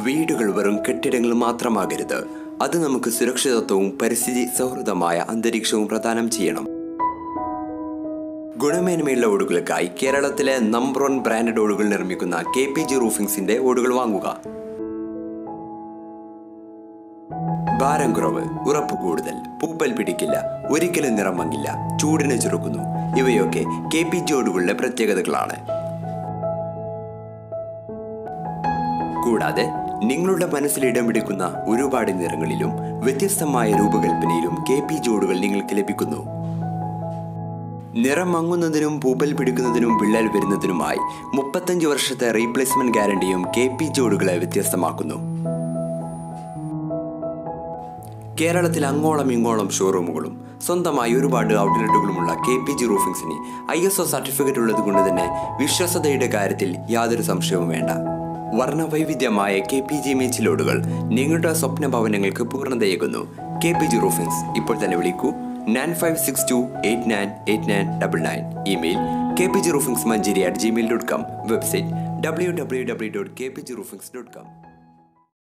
വീടുകൾ വെറും കെട്ടിടങ്ങൾ മാത്രമാകരുത് അത് നമുക്ക് സുരക്ഷിതത്വവും പരിസ്ഥിതി സൗഹൃദമായ അന്തരീക്ഷവും പ്രദാനം ചെയ്യണം ഗുണമേന്മയുള്ള ഓടുകൾക്കായി കേരളത്തിലെ നമ്പർ വൺ ബ്രാൻഡഡ് ഓടുകൾ നിർമ്മിക്കുന്ന കെ പി ജി റൂഫിംഗ്സിന്റെ ഓടുകൾ വാങ്ങുക ഭാരം കുറവ് ഉറപ്പ് കൂടുതൽ പൂപ്പൽ പിടിക്കില്ല ഒരിക്കലും നിറം മങ്ങില്ല ചൂടിനെ ചെറുക്കുന്നു ഇവയൊക്കെ കെ പി ജി ഓടുകളുടെ പ്രത്യേകതകളാണ് കൂടാതെ നിങ്ങളുടെ മനസ്സിൽ ഇടം പിടിക്കുന്ന ഒരുപാട് നിറങ്ങളിലും വ്യത്യസ്തമായ രൂപകൽപ്പനയിലും കെ പി ജോഡുകൾ നിങ്ങൾക്ക് ലഭിക്കുന്നു നിറം മങ്ങുന്നതിനും പൂപ്പൽ പിടിക്കുന്നതിനും വിള്ളൽ വരുന്നതിനുമായി മുപ്പത്തഞ്ച് വർഷത്തെ റീപ്ലേസ്മെന്റ് ഗ്യാരണ്ടിയും കെ പി ജോഡുകളെ വ്യത്യസ്തമാക്കുന്നു കേരളത്തിൽ അങ്ങോളം ഇങ്ങോളം ഷോറൂമുകളും സ്വന്തമായി ഒരുപാട് ഔട്ട്ലെറ്റുകളുമുള്ള കെ പി ജി റൂഫിംഗ്സിന് ഐ എസ് ഒ സർട്ടിഫിക്കറ്റ് ഉള്ളത് കൊണ്ട് തന്നെ വിശ്വസതയുടെ കാര്യത്തിൽ യാതൊരു സംശയവും വേണ്ട വർണ്ണവൈവിധ്യമായ കെ പി ജി മീച്ചിലോടുകൾ നിങ്ങളുടെ സ്വപ്ന ഭവനങ്ങൾക്ക് പൂർണ്ണതയേകുന്നു കെ പി ജി റൂഫിംഗ്സ് ഇപ്പോൾ തന്നെ വിളിക്കൂ nine five six two eight nine eight nine double nine email K P G roofings Manjeri at Gmail dot com website W W W dot K P G roofings dot com